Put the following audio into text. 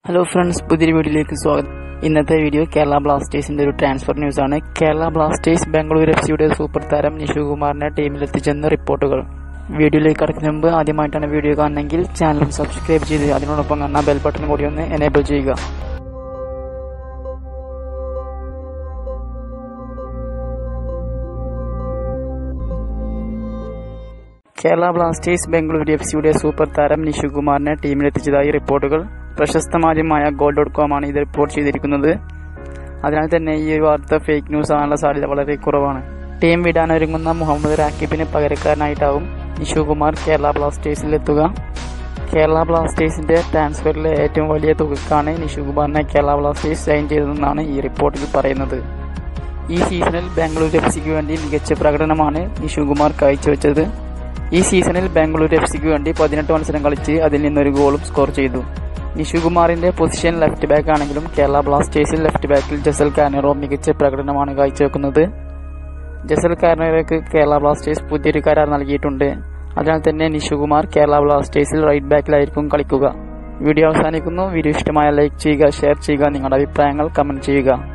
hello friends പുതിയൊരു വീഡിയോയിലേക്ക് സ്വാഗതം ഇന്നത്തെ വീഡിയോ കേരള ബ്ലാസ്റ്റേഴ്സിന്റെ ഒരു ട്രാൻസ്ഫർ ന്യൂസ് ആണ് കേരള ബ്ലാസ്റ്റേഴ്സ് ബാംഗ്ലൂർ എഫ് സിയുടെ സൂപ്പർ താരം നിഷു കുമാറിനെ ടീമിലെത്തിച്ചെന്ന് റിപ്പോർട്ടുകൾ വീഡിയോയിലേക്ക് കടക്കുന്നതിന് മുമ്പ് ആദ്യമായിട്ടാണ് വീഡിയോ കാണുന്നെങ്കിൽ ചാനൽ സബ്സ്ക്രൈബ് ചെയ്ത് അതിനോടൊപ്പം കാണുന്ന ബെൽ ബട്ടൺ കൂടി ഒന്ന് എനേബിൾ ചെയ്യുക കേരള ബ്ലാസ്റ്റേഴ്സ് ബംഗളൂരു എഫ് സിയുടെ സൂപ്പർ താരം നിഷു കുമാറിനെ ടീമിലെത്തിച്ചതായി റിപ്പോർട്ടുകൾ പ്രശസ്ത മാധ്യമമായ ഗോൾ ഡോട്ട് കോം ആണ് ഇത് റിപ്പോർട്ട് ചെയ്തിരിക്കുന്നത് അതിനാൽ തന്നെ ഈ ഒരു വാർത്ത ഫേക്ക് ന്യൂസ് ആകാനുള്ള സാധ്യത വളരെ കുറവാണ് ടീം വിടാനൊരുങ്ങുന്ന മുഹമ്മദ് റാക്കിബിന് പകരക്കാരനായിട്ടാവും നിഷു കുമാർ കേരള ബ്ലാസ്റ്റേഴ്സിൽ എത്തുക കേരള ബ്ലാസ്റ്റേഴ്സിന്റെ ട്രാൻസ്ഫറിലെ ഏറ്റവും വലിയ തുകക്കാണ് നിഷു കുമാറിനെ കേരള ബ്ലാസ്റ്റേഴ്സ് സൈൻ ചെയ്തതെന്നാണ് ഈ റിപ്പോർട്ടിൽ പറയുന്നത് ഈ സീസണിൽ ബാംഗ്ലൂർ എഫ് സിക്ക് വേണ്ടി മികച്ച പ്രകടനമാണ് നിഷു കുമാർ കാഴ്ചവെച്ചത് ഈ സീസണിൽ ബാംഗ്ലൂർ എഫ് സിക്ക് വേണ്ടി പതിനെട്ട് മത്സരം കളിച്ച് അതിൽ നിന്നൊരു ഗോളും സ്കോർ ചെയ്തു നിഷുകുമാറിന്റെ പൊസിഷൻ ലെഫ്റ്റ് ബാക്ക് ആണെങ്കിലും കേരള ബ്ലാസ്റ്റേഴ്സിൽ ലെഫ്റ്റ് ബാക്കിൽ ജസൽ കാനറോ മികച്ച പ്രകടനമാണ് കാഴ്ചവെക്കുന്നത് ജസൽ കാനറോയ്ക്ക് കേരള ബ്ലാസ്റ്റേഴ്സ് പുതിയൊരു കരാർ നൽകിയിട്ടുണ്ട് അതിനാൽ തന്നെ നിഷുകുമാർ കേരള ബ്ലാസ്റ്റേഴ്സിൽ റൈറ്റ് ബാക്കിലായിരിക്കും കളിക്കുക വീഡിയോ അവസാനിക്കുന്നു വീഡിയോ ഇഷ്ടമായ ലൈക്ക് ചെയ്യുക ഷെയർ ചെയ്യുക നിങ്ങളുടെ അഭിപ്രായങ്ങൾ കമന്റ് ചെയ്യുക